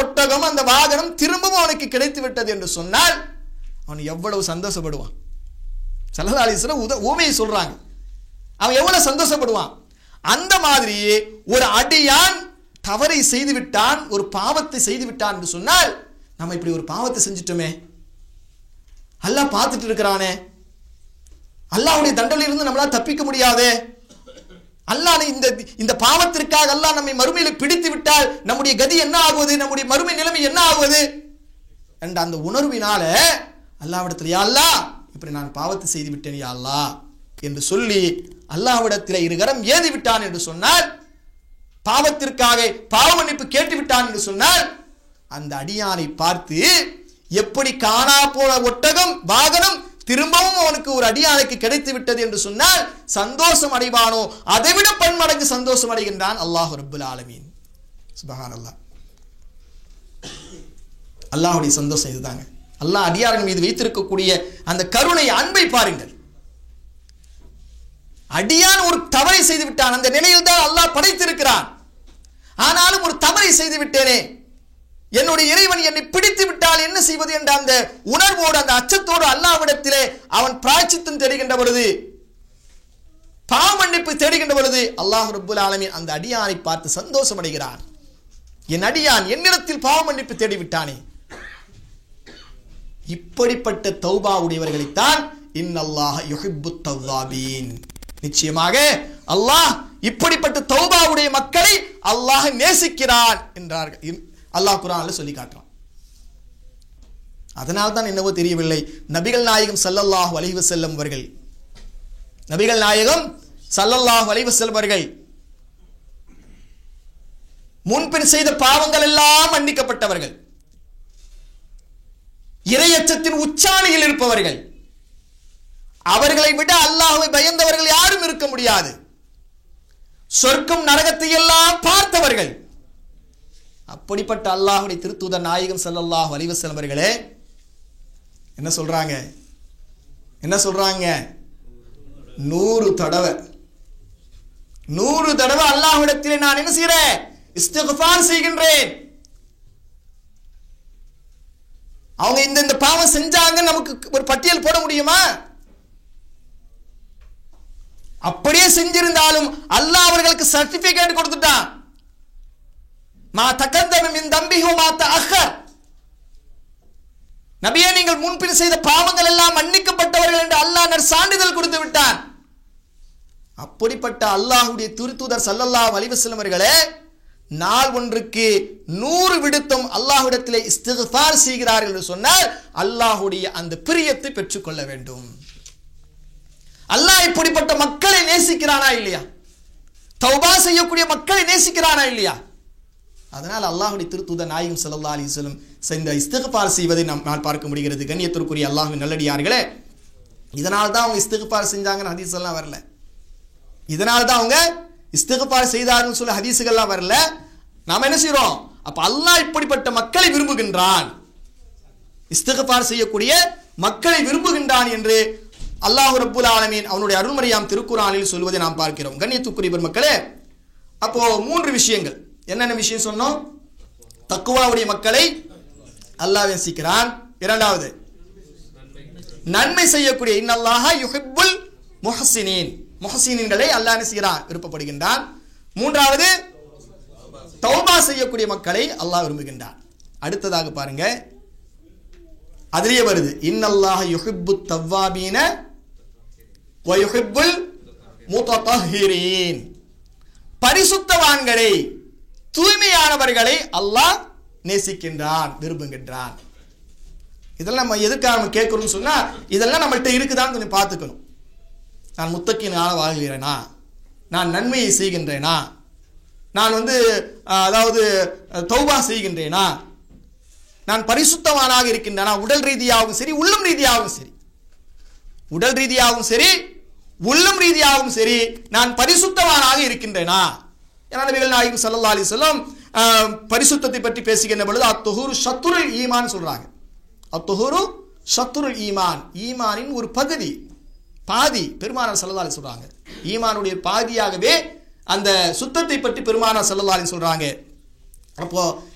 ஒட்டகம் அந்த வாகனம் திரும்பவும் அவனுக்கு கிடைத்து விட்டது என்று சொன்னால் அவன் எவ்வளவு சந்தோஷப்படுவான் சல்லதாலிஸ்வரம் உத ஊமையை சொல்றாங்க அவன் எவ்வளவு சந்தோஷப்படுவான் அந்த மாதிரி ஒரு அடியான் தவறை செய்து விட்டான் ஒரு பாவத்தை செய்து விட்டான் என்று சொன்னால் நம்ம இப்படி ஒரு பாவத்தை செஞ்சிட்டோமே அல்லாஹ் பார்த்துட்டு இருக்கிறானே அல்லாஹ்வுடைய தண்டனையிலிருந்து நம்மளால தப்பிக்க முடியாதே அல்லாஹ் இந்த இந்த பாவத்திற்காக அல்லாஹ் நம்மை மறுமையில் பிடித்து விட்டால் நம்முடைய கதி என்ன ஆகுவது நம்முடைய மறுமை நிலைமை என்ன ஆகுவது என்ற அந்த உணர்வினால அல்லாவிடத்தில் யா அல்லாஹ் இப்படி நான் பாவத்தை செய்து விட்டேன் யா அல்லாஹ் என்று சொல்லி அல்லாஹ்விடத்தில் இருகரம் ஏதி விட்டான் என்று சொன்னால் பாவத்திற்காக பாவ மன்னிப்பு கேட்டு விட்டான் என்று சொன்னால் அந்த அடியானை பார்த்து எப்படி காணா போன ஒட்டகம் வாகனம் திரும்பவும் அவனுக்கு ஒரு அடியானுக்கு கிடைத்து விட்டது என்று சொன்னால் சந்தோஷம் அடைவானோ அதைவிட பன்மடங்கு சந்தோஷம் அடைகின்றான் அல்லாஹ் ரப்புல் ஆலமீன் சுபஹான் அல்லாஹ் அல்லாஹ்வுடைய சந்தோஷம் இதுதாங்க அல்லாஹ் அடியார்கள் மீது வைத்திருக்கக்கூடிய அந்த கருணை அன்பை பாருங்கள் அடியான் ஒரு தவறை செய்து விட்டான் அந்த நிலையில் தான் அல்லாஹ் படைத்திருக்கிறான் ஆனாலும் ஒரு தவறை செய்து விட்டேனே என்னுடைய இறைவன் என்னை பிடித்து விட்டால் என்ன செய்வது என்ற அந்த உணர்வோடு அந்த அச்சத்தோடு அல்லாவிடத்திலே அவன் பிராய்ச்சித்தம் தேடுகின்ற பொழுது பாவ மன்னிப்பு தேடுகின்ற பொழுது அல்லாஹ் ரப்புல் ஆலமீன் அந்த அடியானை பார்த்து சந்தோஷம் அடைகிறான் என் அடியான் என்னிடத்தில் பாவ மன்னிப்பு தேடிவிட்டானே இப்படிப்பட்ட தௌபா உடையவர்களைத்தான் இன்னல்லாஹ் யுஹிப்பு தவ்வாபீன் நிச்சயமாக அல்லாஹ் இப்படிப்பட்ட தௌபாவுடைய மக்களை அல்லாஹ் நேசிக்கிறான் என்றார்கள் இன்- அல்லாஹ் குரான்ல சொல்லி காட்டுறான் அதனால் தான் என்னவோ தெரியவில்லை நபிகள் நாயகம் ஸல்லல்லாஹு அலைஹி வஸல்லம் அவர்கள் நபிகள் நாயகம் ஸல்லல்லாஹு அலைஹி வஸல்லம் அவர்கள் முன்பின் செய்த பாவங்கள் எல்லாம் மன்னிக்கப்பட்டவர்கள் இரையச்சத்தின் உச்சாணியில் இருப்பவர்கள் அவர்களை விட அல்லாஹ்வை பயந்தவர்கள் யாரும் இருக்க முடியாது சொர்க்கம் நரகத்தை எல்லாம் பார்த்தவர்கள் அப்படிப்பட்ட அல்லாஹ்வுடைய திருத்தூதர் நாயகம் ஸல்லல்லாஹு அலைஹி வஸல்லம் அவர்களே என்ன சொல்றாங்க என்ன சொல்றாங்க நூறு தடவை நூறு தடவை அல்லாஹ்விடத்திலே நான் என்ன செய்கிறேன் இஸ்திக்ஃபார் செய்கின்றேன் அவங்க இந்த இந்த பாவம் செஞ்சாங்க நமக்கு ஒரு பட்டியல் போட முடியுமா அப்படியே செஞ்சிருந்தாலும் அல்லாஹ் அவர்களுக்கு சர்டிபிகேட் கொடுத்துட்டான் மா தக்கந்தம மின் தம்பிஹு மா தஅக்கர் நபியே நீங்கள் முன்பின் செய்த பாவங்கள் எல்லாம் மன்னிக்கப்பட்டவர்கள் என்று அல்லாஹ் நற் சான்றிதழ் கொடுத்து விட்டான் அப்படிப்பட்ட அல்லாஹ்வுடைய திருத்தூதர் ஸல்லல்லாஹு அலைஹி வஸல்லம் அவர்களே நாள் ஒன்றுக்கு நூறு விடுத்தம் அல்லாஹ்விடத்திலே இஸ்திக்ஃபார் செய்கிறார்கள் என்று சொன்னால் அல்லாஹ்வுடைய அந்த பிரியத்தை பெற்றுக்கொள்ள வேண்டும் அல்லாஹ் இப்படிப்பட்ட மக்களை நேசிக்கிறானா இல்லையா தௌபா செய்யக்கூடிய மக்களை நேசிக்கிறானா இல்லையா அதனால் அல்லாஹ்வுடைய திருத்தூதர் நாயகம் ஸல்லல்லாஹு அலைஹி வஸல்லம் இந்த இஸ்திக்ஃபார் செய்வதை நாம் நான் பார்க்க முடிகிறது கண்ணியத்திற்குரிய அல்லாஹ்வின் நல்லடியார்களே இதனால் தான் அவங்க இஸ்திக்ஃபார் செஞ்சாங்கன்னு ஹதீஸ் எல்லாம் வரல இதனால் தான் அவங்க இஸ்திக்ஃபார் செய்தார்கள் சொல்லி ஹதீஸுகள்லாம் வரல நாம என்ன செய்றோம் அப்ப அல்லாஹ் இப்படிப்பட்ட மக்களை விரும்புகின்றான் இஸ்திக்ஃபார் செய்யக்கூடிய மக்களை விரும்புகின்றான் என்று அல்லாஹ் ரப்புல் ஆலமீன் அவனுடைய அருள்மறையாம் திருக்குறானில் சொல்வதை நாம் பார்க்கிறோம் கண்ணியத்துக்குரிய பெருமக்களே அப்போ மூன்று விஷயங்கள் என்னென்ன விஷயம் சொன்னோம் தக்குவாவுடைய மக்களை அல்லாஹ் நேசிக்கிறான் இரண்டாவது நன்மை செய்யக்கூடிய இன்னல்லாஹ யுஹிப்புல் முஹசினின் முஹசினின்களை அல்லாஹ் என்ன செய்கிறான் விருப்பப்படுகின்றான் மூன்றாவது தௌபா செய்யக்கூடிய மக்களை அல்லாஹ் விரும்புகின்றான் அடுத்ததாக பாருங்க அதிலேயே வருது இன்னல்லாஹ யுஹிப்பு தவ்வாபீன வ யுஹிப்புல் முத்தஹிரீன் பரிசுத்தவான்களை தூய்மையானவர்களை அல்லாஹ் நேசிக்கின்றான் விரும்புகின்றான் இதெல்லாம் நம்ம எதுக்காக நம்ம கேட்கணும்னு சொன்னா இதெல்லாம் நம்மள்ட்ட இருக்குதான்னு கொஞ்சம் பார்த்துக்கணும் நான் முத்தக்கினால வாழ்கிறேனா நான் நன்மையை செய்கின்றேனா நான் வந்து அஹ், அதாவது அஹ், தௌபா செய்கின்றேனா நான் பரிசுத்தவானாக இருக்கின்றேனா உடல் ரீதியாகவும் சரி உள்ளம் ரீதியாகவும் சரி உடல் ரீதியாகவும் சரி உள்ளம் ரீதியாகவும் சரி நான் பரிசுத்தவானாக இருக்கின்றேனா ஏன்னா நபிகள் நாயகம் ஸல்லல்லாஹு அலைஹி வஸல்லம் அஹ், பரிசுத்தத்தை பற்றி பேசுகின்ற பொழுது அத்துஹூரு ஷத்துருல் ஈமான் சொல்றாங்க அத்துஹூரு ஷத்துருல் ஈமான் ஈமானின் ஒரு பகுதி பாதி பெருமானார் ஸல்லல்லாஹு அலைஹி சொல்றாங்க ஈமானுடைய பாதியாகவே அந்த சுத்தத்தை பற்றி பெருமானார் ஸல்லல்லாஹு அலைஹி சொல்றாங்க அப்போ